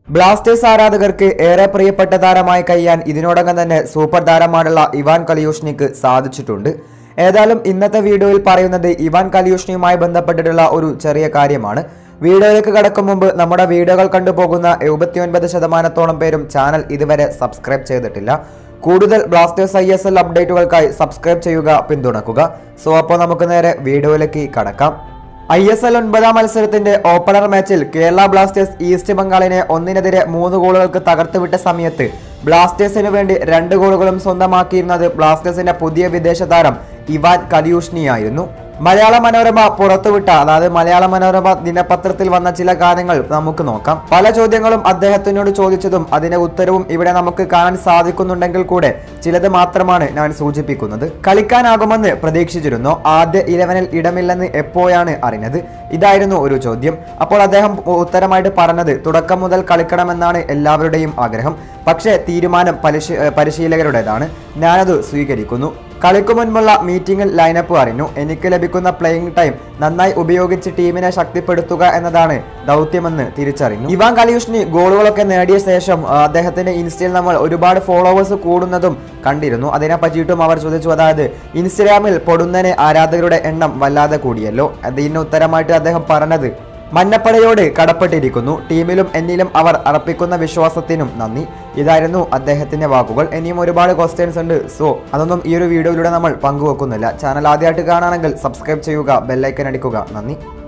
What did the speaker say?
Blasters ആരാധകർക്ക് ഏറെ പ്രിയപ്പെട്ട താരമായി കഴിയാൻ ഇതിനോടകം തന്നെ സൂപ്പർ താരമായുള്ള ഇവാൻ കലിയൂഷ്നിക്ക് സാധിച്ചിട്ടുണ്ട് ഏതായാലും ഇന്നത്തെ വീഡിയോയിൽ പറയുന്നത് ഇവാൻ കലിയൂഷ്നിയുമായി ബന്ധപ്പെട്ടിട്ടുള്ള ഒരു ചെറിയ കാര്യമാണ് വീഡിയോയിലേക്ക് കടക്കും മുമ്പ് നമ്മുടെ വീഡിയോകൾ കണ്ടുപോകുന്ന എഴുപത്തിയൊൻപത് ശതമാനത്തോളം പേരും ചാനൽ ഇതുവരെ സബ്സ്ക്രൈബ് ചെയ്തിട്ടില്ല കൂടുതൽ ബ്ലാസ്റ്റേഴ്സ് ഐ എസ് എൽ അപ്ഡേറ്റുകൾക്കായി സബ്സ്ക്രൈബ് ചെയ്യുക പിന്തുണക്കുക സോ അപ്പോൾ നമുക്ക് നേരെ വീഡിയോയിലേക്ക് കടക്കാം ഐ എസ് എൽ ഒൻപതാം മത്സരത്തിന്റെ ഓപ്പണർ മാച്ചിൽ കേരള ബ്ലാസ്റ്റേഴ്സ് ഈസ്റ്റ് ബംഗാളിനെ ഒന്നിനെതിരെ മൂന്ന് ഗോളുകൾക്ക് തകർത്തുവിട്ട സമയത്ത് ബ്ലാസ്റ്റേഴ്സിന് വേണ്ടി രണ്ട് ഗോളുകളും സ്വന്തമാക്കിയിരുന്നത് ബ്ലാസ്റ്റേഴ്സിന്റെ പുതിയ വിദേശ താരം ഇവാൻ കലിയൂഷ്നിയായിരുന്നു മലയാള മനോരമ പുറത്തുവിട്ട അതായത് മലയാള മനോരമ ദിനപത്രത്തിൽ വന്ന ചില കാര്യങ്ങൾ നമുക്ക് നോക്കാം പല ചോദ്യങ്ങളും അദ്ദേഹത്തിനോട് ചോദിച്ചതും അതിന്റെ ഉത്തരവും ഇവിടെ നമുക്ക് കാണാൻ സാധിക്കുന്നുണ്ടെങ്കിൽ കൂടെ ചിലത് മാത്രമാണ് ഞാൻ സൂചിപ്പിക്കുന്നത് കളിക്കാനാകുമെന്ന് പ്രതീക്ഷിച്ചിരുന്നു ആദ്യ ഇലവനിൽ ഇടമില്ലെന്ന് എപ്പോഴാണ് അറിഞ്ഞത് ഇതായിരുന്നു ഒരു ചോദ്യം അപ്പോൾ അദ്ദേഹം ഉത്തരമായിട്ട് പറഞ്ഞത് തുടക്കം മുതൽ കളിക്കണമെന്നാണ് എല്ലാവരുടെയും ആഗ്രഹം പക്ഷേ തീരുമാനം പരിശീ പരിശീലകരുടേതാണ് ഞാനത് സ്വീകരിക്കുന്നു കളിക്കു മുൻപുള്ള മീറ്റിംഗിൽ ലൈനപ്പ് അറിഞ്ഞു എനിക്ക് ലഭിക്കുന്ന പ്ലേയിങ് ടൈം നന്നായി ഉപയോഗിച്ച് ടീമിനെ ശക്തിപ്പെടുത്തുക എന്നതാണ് ദൗത്യമെന്ന് തിരിച്ചറിഞ്ഞു ഇവാൻ കലിയുഷ്ണി ഗോളുകളൊക്കെ നേടിയ ശേഷം ആ, അദ്ദേഹത്തിന്റെ ഇൻസ്റ്റയിൽ നമ്മൾ ഒരുപാട് ഫോളോവേഴ്സ് കൂടുന്നതും കണ്ടിരുന്നു അതിനെ പറ്റിയിട്ടും അവർ ചോദിച്ചു അതായത് ഇൻസ്റ്റഗ്രാമിൽ പൊടുന്നനെ ആരാധകരുടെ എണ്ണം വല്ലാതെ കൂടിയല്ലോ അതിന് ഉത്തരമായിട്ട് അദ്ദേഹം പറഞ്ഞത് മന്നപ്പടയോട് കടപ്പെട്ടിരിക്കുന്നു ടീമിലും എന്നിലും അവർ അർപ്പിക്കുന്ന വിശ്വാസത്തിനും നന്ദി ഇതായിരുന്നു അദ്ദേഹത്തിന്റെ വാക്കുകൾ ഇനിയും ഒരുപാട് ക്വസ്റ്റ്യൻസ് ഉണ്ട് സോ അതൊന്നും ഈ ഒരു വീഡിയോയിലൂടെ നമ്മൾ പങ്കുവെക്കുന്നില്ല ചാനൽ ആദ്യമായിട്ട് കാണുകയാണെങ്കിൽ സബ്സ്ക്രൈബ് ചെയ്യുക ബെല്ലൈക്കൻ അടിക്കുക നന്ദി